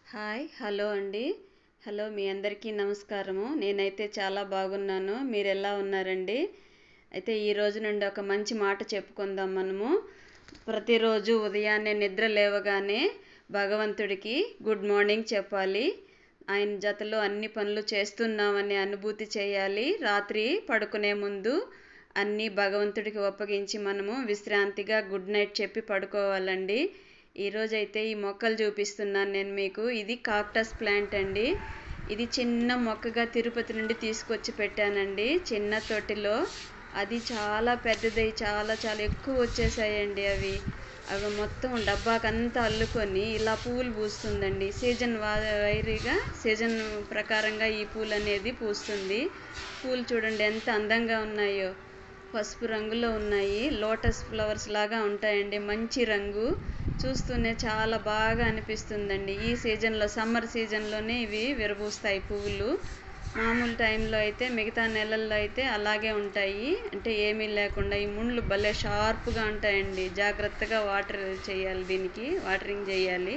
hi hello అండి hello మీ అందరికీ నమస్కారము నేనైతే చాలా బాగున్నాను మీరు ఎలా ఉన్నారండి అయితే ఈ రోజు నుండి ఒక మంచి మాట చెప్పుకుందాం మనము ప్రతిరోజు ఉదయాన్నే నిద్ర లేవగానే భగవంతుడికి గుడ్ మార్నింగ్ చెప్పాలి ఆయన జతలో అన్ని పనులు చేస్తున్నామనే అనుభూతి చేయాలి రాత్రి పడుకునే ముందు అన్నీ భగవంతుడికి ఒప్పగించి మనము విశ్రాంతిగా గుడ్ నైట్ చెప్పి పడుకోవాలండి ఈరోజైతే ఈ మొక్కలు చూపిస్తున్నాను నేను మీకు ఇది కాక్టస్ ప్లాంట్ అండి ఇది చిన్న మొక్కగా తిరుపతి నుండి తీసుకొచ్చి పెట్టానండి చిన్న తొట్టిలో అది చాలా పెద్దదై చాలా చాలా ఎక్కువ వచ్చేసాయండి అవి అవి మొత్తం డబ్బాకంతా అల్లుకొని ఇలా పూలు పూస్తుందండి సీజన్ వైరీగా సీజన్ ప్రకారంగా ఈ పూలు అనేది పూస్తుంది పూలు చూడండి ఎంత అందంగా ఉన్నాయో పసుపు రంగులో ఉన్నాయి లోటస్ ఫ్లవర్స్ లాగా ఉంటాయండి మంచి రంగు చూస్తూనే చాలా బాగా అనిపిస్తుందండి ఈ సీజన్లో సమ్మర్ సీజన్లోనే ఇవి విరబూస్తాయి పువ్వులు మామూలు టైంలో అయితే మిగతా నెలల్లో అయితే అలాగే ఉంటాయి అంటే ఏమీ లేకుండా ఈ ముళ్ళు భలే షార్ప్గా ఉంటాయండి జాగ్రత్తగా వాటర్ చేయాలి దీనికి వాటరింగ్ చేయాలి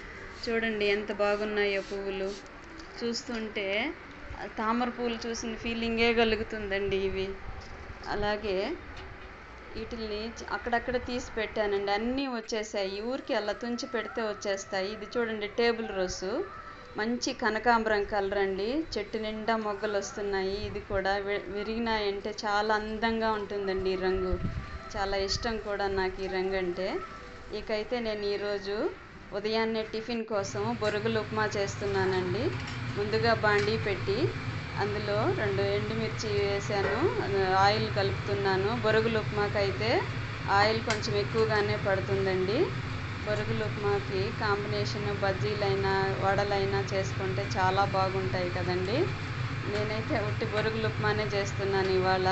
చూడండి ఎంత బాగున్నాయో పువ్వులు చూస్తుంటే తామర పువ్వులు చూసిన ఫీలింగే కలుగుతుందండి ఇవి అలాగే వీటిల్ని అక్కడక్కడ తీసి పెట్టానండి అన్నీ వచ్చేసాయి ఊరికి అలా తుంచి పెడితే వచ్చేస్తాయి ఇది చూడండి టేబుల్ రోసు మంచి కనకాంబరం కలర్ అండి చెట్టు నిండా మొగ్గలు వస్తున్నాయి ఇది కూడా విరిగినాయంటే చాలా అందంగా ఉంటుందండి ఈ రంగు చాలా ఇష్టం కూడా నాకు ఈ రంగు అంటే ఇకైతే నేను ఈరోజు ఉదయాన్నే టిఫిన్ కోసం బొరుగులు ఉప్మా చేస్తున్నానండి ముందుగా బాండీ పెట్టి అందులో రెండు ఎండుమిర్చి వేసాను ఆయిల్ కలుపుతున్నాను బొరుగులు ఉప్మాకి అయితే ఆయిల్ కొంచెం ఎక్కువగానే పడుతుందండి బొరుగులు ఉప్మాకి కాంబినేషన్ బజ్జీలైనా వడలైనా చేసుకుంటే చాలా బాగుంటాయి కదండి నేనైతే ఉట్టి బొరుగులు ఉప్మానే చేస్తున్నాను ఇవాళ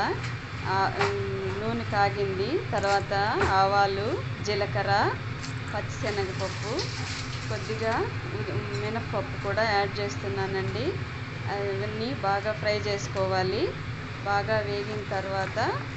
నూనె కాగింది తర్వాత ఆవాలు జీలకర్ర పచ్చిశనగపప్పు కొద్దిగా మినప్పప్పు కూడా యాడ్ చేస్తున్నానండి అవన్నీ బాగా ఫ్రై చేసుకోవాలి బాగా వేగిన తర్వాత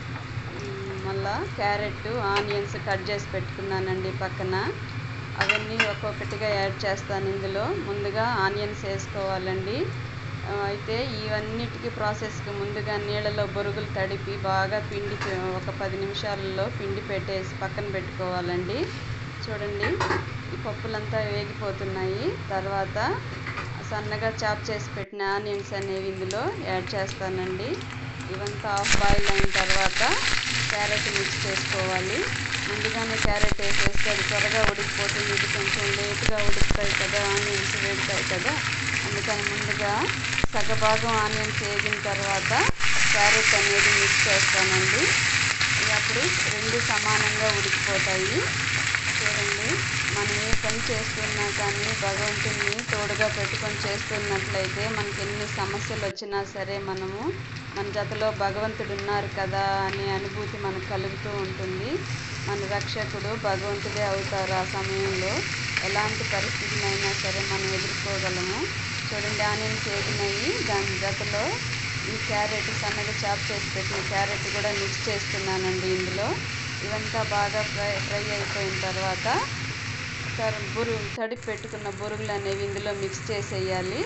మళ్ళా క్యారెట్ ఆనియన్స్ కట్ చేసి పెట్టుకున్నానండి పక్కన అవన్నీ ఒక్కొక్కటిగా యాడ్ చేస్తాను ఇందులో ముందుగా ఆనియన్స్ వేసుకోవాలండి అయితే ఇవన్నిటికీ ప్రాసెస్కి ముందుగా నీళ్ళలో బొరుగులు తడిపి బాగా పిండి ఒక పది నిమిషాలలో పిండి పెట్టేసి పక్కన పెట్టుకోవాలండి చూడండి ఈ పప్పులంతా వేగిపోతున్నాయి తర్వాత సన్నగా చాప్ చేసి పెట్టిన ఆనియన్స్ అనేవి ఇందులో యాడ్ చేస్తానండి ఇవంతా హాఫ్ బాయిల్ అయిన తర్వాత క్యారెట్ మిక్స్ చేసుకోవాలి ముందుగానే క్యారెట్ వేసేస్తే అది త్వరగా ఉడికిపోతుంది ఇది కొంచెం లేట్గా ఉడుకుతాయి కదా ఆనియన్స్ వేగుతాయి కదా అందుకని ముందుగా సగభాగం ఆనియన్స్ వేగిన తర్వాత క్యారెట్ అనేది మిక్స్ చేస్తానండి అప్పుడు రెండు సమానంగా ఉడికిపోతాయి చూడండి మనం ఏ పని చేస్తున్నా కానీ భగవంతుని తోడుగా పెట్టుకొని చేస్తున్నట్లయితే మనకి ఎన్ని సమస్యలు వచ్చినా సరే మనము మన జతలో భగవంతుడు ఉన్నారు కదా అనే అనుభూతి మనకు కలుగుతూ ఉంటుంది మన రక్షకుడు భగవంతుడే అవుతారు ఆ సమయంలో ఎలాంటి పరిస్థితినైనా సరే మనం ఎదుర్కోగలము చూడండి ఆనియన్స్ వేగినాయి దాని జతలో ఈ క్యారెట్ సన్నగా చాప్ చేసి పెట్టిన క్యారెట్ కూడా మిక్స్ చేస్తున్నానండి ఇందులో ఇవంతా బాగా ఫ్రై ఫ్రై అయిపోయిన తర్వాత బురుగు తడిపి పెట్టుకున్న బొరుగులు అనేవి ఇందులో మిక్స్ చేసేయాలి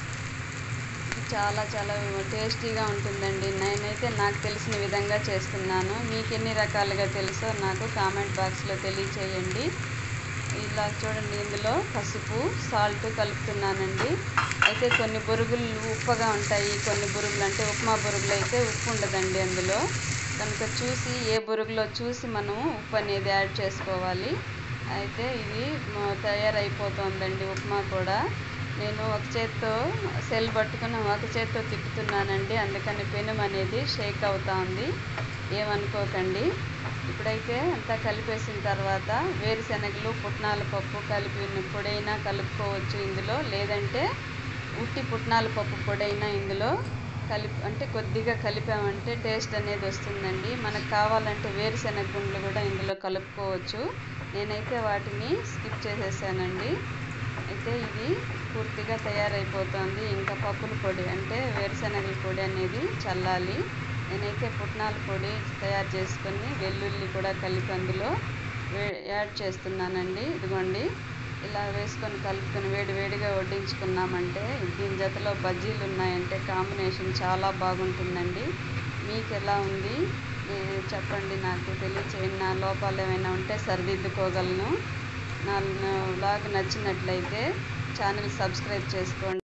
చాలా చాలా టేస్టీగా ఉంటుందండి నేనైతే నాకు తెలిసిన విధంగా చేస్తున్నాను మీకు ఎన్ని రకాలుగా తెలుసో నాకు కామెంట్ బాక్స్లో తెలియచేయండి ఇలా చూడండి ఇందులో పసుపు సాల్ట్ కలుపుతున్నానండి అయితే కొన్ని బొరుగులు ఉప్పగా ఉంటాయి కొన్ని బొరుగులు అంటే ఉప్మా బొరుగులు అయితే ఉప్పు ఉండదండి అందులో కనుక చూసి ఏ బొరుగులో చూసి మనం ఉప్పు అనేది యాడ్ చేసుకోవాలి అయితే ఇది తయారైపోతుందండి ఉప్మా కూడా నేను ఒక చేత్తో సెల్ పట్టుకుని ఒక చేత్తో తిప్పుతున్నానండి అందుకని పెనుము అనేది షేక్ అవుతా ఉంది ఏమనుకోకండి ఇప్పుడైతే అంతా కలిపేసిన తర్వాత వేరుశనగలు పుట్నాల పప్పు కలిపి పొడైనా కలుపుకోవచ్చు ఇందులో లేదంటే ఉట్టి పుట్నాల పప్పు పొడైనా ఇందులో కలిపి అంటే కొద్దిగా కలిపామంటే టేస్ట్ అనేది వస్తుందండి మనకు కావాలంటే వేరుశనగ గుండ్లు కూడా ఇందులో కలుపుకోవచ్చు నేనైతే వాటిని స్కిప్ చేసేసానండి అయితే ఇది పూర్తిగా తయారైపోతుంది ఇంకా పప్పుల పొడి అంటే వేరుశనగల పొడి అనేది చల్లాలి నేనైతే పుట్నాల పొడి తయారు చేసుకొని వెల్లుల్లి కూడా కలిపి అందులో యాడ్ చేస్తున్నానండి ఇదిగోండి ఇలా వేసుకొని కలుపుకొని వేడి వేడిగా వడ్డించుకున్నామంటే దీని జతలో బజ్జీలు ఉన్నాయంటే కాంబినేషన్ చాలా బాగుంటుందండి మీకు ఎలా ఉంది ఏ- చెప్పండి నాకు తెలియచేయండి నా లోపాలు ఏమైనా ఉంటే సరిదిద్దుకోగలను నా బ్లాగ్ నచ్చినట్లయితే ఛానల్ సబ్స్క్రైబ్ చేసుకోండి